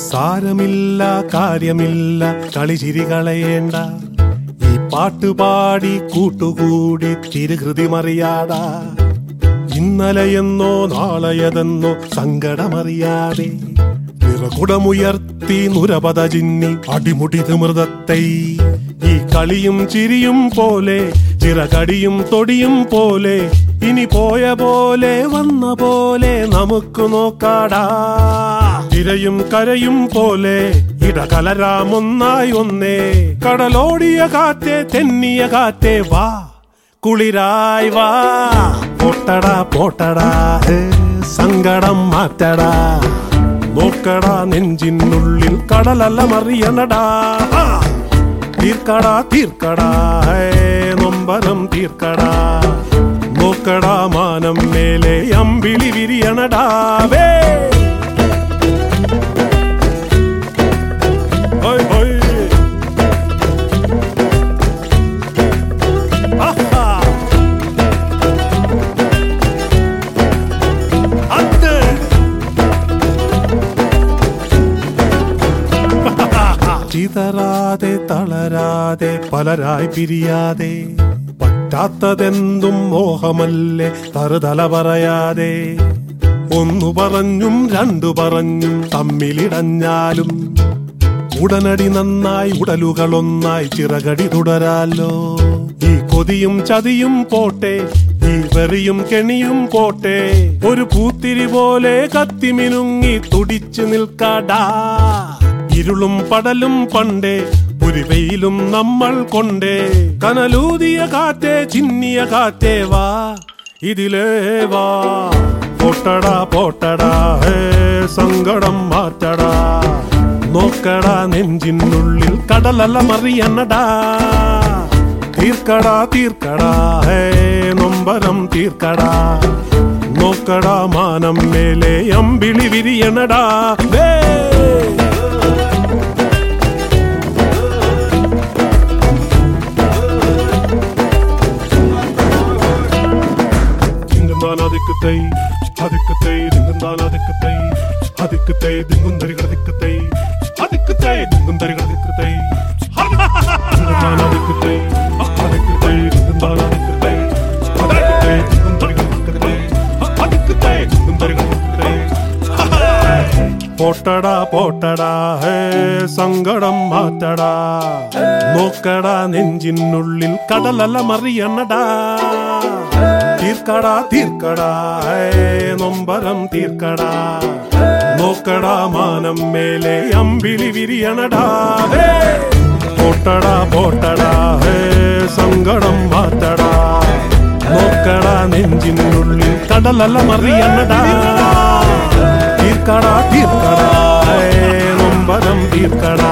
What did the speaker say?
സാരമില്ല കാര്യമില്ല കളിചിരി കളയേണ്ട ഈ പാട്ടുപാടി കൂട്ടുകൂടി തിരുഹൃതി മറിയാടാ ഇന്നലെയെന്നോ നാളെയതെന്നോ സങ്കടമറിയാതെ നിറകുടമുയർത്തി നുരപത ചിന്നി അടിമുടി തിമൃതത്തെ ഈ കളിയും ചിരിയും പോലെ ചിറകടിയും തൊടിയും പോലെ ഇനി പോയ പോലെ വന്ന പോലെ നമുക്ക് നോക്കാടാ തിരയും കരയും പോലെ ഇടകലരാമൊന്നായി ഒന്നേ കടലോടിയ കാറ്റേ തെന്നിയ കാറ്റേ വാ കുളിരായി വാ പൊട്ടടാ പോട്ടടാ ഹേ, സങ്കടം മാറ്റടാ നോക്കടാ നെഞ്ചിനുള്ളിൽ കടലല്ല മറിയണടാ ആ, തീർക്കടാ തീർക്കടാ ഹേ, നൊമ്പരം തീർക്കടാ നോക്കടാ മാനം മേലെ അമ്പിളി വിരിയണടാ വേ ഹോയ് ഹോയ് ആഹാ അത് ചിതറാതെ തളരാതെ പലരായി പിരിയാതെ പറ്റാത്തതെന്തും മോഹമല്ലേ തറുതല പറയാതെ ഒന്നു പറഞ്ഞും രണ്ടു പറഞ്ഞും തമ്മിലിടഞ്ഞാലും ഉടനടി നന്നായി ഉടലുകളൊന്നായി ചിറകടി തുടരാലോ ഈ കൊതിയും ചതിയും പോട്ടെ ഈ വെറിയും കെണിയും പോട്ടെ ഒരു പൂത്തിരി പോലെ കത്തിമിനുങ്ങി തുടിച്ചു നിൽക്കാടാ ഇരുളും പടലും പണ്ടേ ഒരു വെയിലും നമ്മൾ കൊണ്ടേ കനലൂതിയ കാറ്റേ ചിന്നിയ കാറ്റേ വാ ഇതിലേ വാ പൊട്ടടാ പോട്ടടാ ഹേ സങ്കടം മാറ്റടാ നോക്കടാ നെഞ്ചിനുള്ളിൽ കടലല്ല മറിയണടാ തീർക്കടാ തീർക്കടാ ഹേ നൊമ്പരം തീർക്കടാ നോക്കടാ മാനം മേലെ അമ്പിളി വിരിയണടാ വേ ദിങ്കുന്താൻ അതിക്കത്തൈ അതിക്കത്തൈ ദിങ്കുന്താൻ അതിക്കത്തൈ അതിക്കത്തൈ ദിങ്കും തരികട ദിക്കത്തൈ അതിക്കത്തൈ ദിങ്കും തരികട ദിക്കത്തൈ ദിങ്കുന്താൻ അതിക്കത്തൈ അതിക്കത്തൈ ദിങ്കുന്താൻ അതിക്കത്തൈ അതിക്കത്തൈ ദിങ്കും തരികട ദിക്കത്തൈ അതിക്കത്തൈ ദിങ്കും തരികട ദിക്കത്തൈ പോട്ടടാ പോട്ടടാ ഹേ സങ്കടം മാറ്റടാ നോക്കടാ നെഞ്ചിനുള്ളിൽ കടലല്ല മറിയണടാ തീർക്കടാ തീർക്കടാ ഹേ നൊമ്പരം തീർക്കടാ നോക്കടാ മാനം മേലെ അമ്പിളി വിരിയണടാ ഹേ പോട്ടടാ പോട്ടടാ ഹേ സങ്കടം മാറ്റടാ നോക്കടാ നെഞ്ചിനുള്ളിൽ കടലല്ല മറിയണടാ തീർക്കടാ തീർക്കടാ ഹേ നൊമ്പരം തീർക്കടാ